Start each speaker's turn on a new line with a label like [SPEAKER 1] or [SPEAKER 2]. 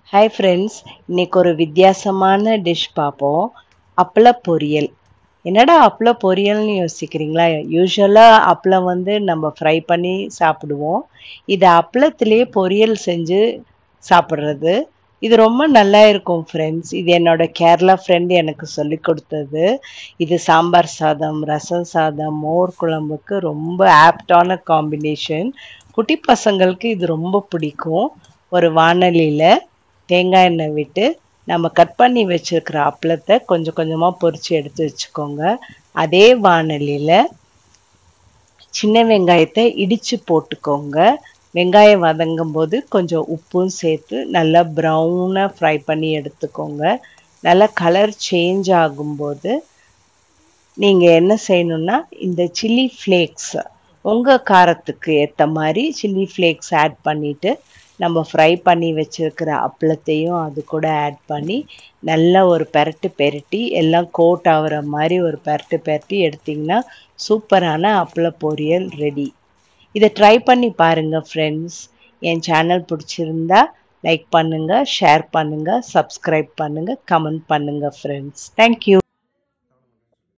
[SPEAKER 1] hi friends இன்னைக்கு ஒரு வித்தியாசமான டிஷ் பார்ப்போம் அப்பள பொரியல் என்னடா அப்பள பொரியல்னு யோசிக்கிறீங்களா யூஸ்வலாக அப்பளம் வந்து நம்ம ஃப்ரை பண்ணி சாப்பிடுவோம் இது அப்பளத்திலே பொரியல் செஞ்சு சாப்பிட்றது இது ரொம்ப நல்லா இருக்கும் ஃப்ரெண்ட்ஸ் இது என்னோட கேரளா ஃப்ரெண்ட் எனக்கு சொல்லி கொடுத்தது இது சாம்பார் சாதம் ரசம் சாதம் மோர் குழம்புக்கு ரொம்ப ஆப்டான காம்பினேஷன் குட்டி பசங்களுக்கு இது ரொம்ப பிடிக்கும் ஒரு வானலியில் தேங்காய் எண்ணெய் விட்டு நம்ம கட் பண்ணி வச்சுருக்கிற அப்பளத்தை கொஞ்சம் கொஞ்சமாக பொரித்து எடுத்து வச்சுக்கோங்க அதே வானலியில் சின்ன வெங்காயத்தை இடித்து போட்டுக்கோங்க வெங்காயம் வதங்கும் போது கொஞ்சம் உப்பும் சேர்த்து நல்லா ப்ரௌனாக ஃப்ரை பண்ணி எடுத்துக்கோங்க நல்லா கலர் சேஞ்ச் ஆகும்போது நீங்கள் என்ன செய்யணுன்னா இந்த சில்லி ஃப்ளேக்ஸ் உங்கள் காரத்துக்கு ஏற்ற மாதிரி சில்லி ஃப்ளேக்ஸ் ஆட் பண்ணிவிட்டு நம்ம ஃப்ரை பண்ணி வச்சுருக்கிற அப்பளத்தையும் அது கூட ஆட் பண்ணி நல்லா ஒரு பெரட்டு பெரட்டி எல்லாம் கோட் ஆகிற மாதிரி ஒரு பெரட்டு பெரட்டி எடுத்திங்கன்னா சூப்பரான அப்பள பொரியல் ரெடி இதை ட்ரை பண்ணி பாருங்கள் ஃப்ரெண்ட்ஸ் என் சேனல் பிடிச்சிருந்தா லைக் பண்ணுங்கள் ஷேர் பண்ணுங்கள் சப்ஸ்கிரைப் பண்ணுங்கள் கமெண்ட் பண்ணுங்கள் ஃப்ரெண்ட்ஸ் தேங்க்யூ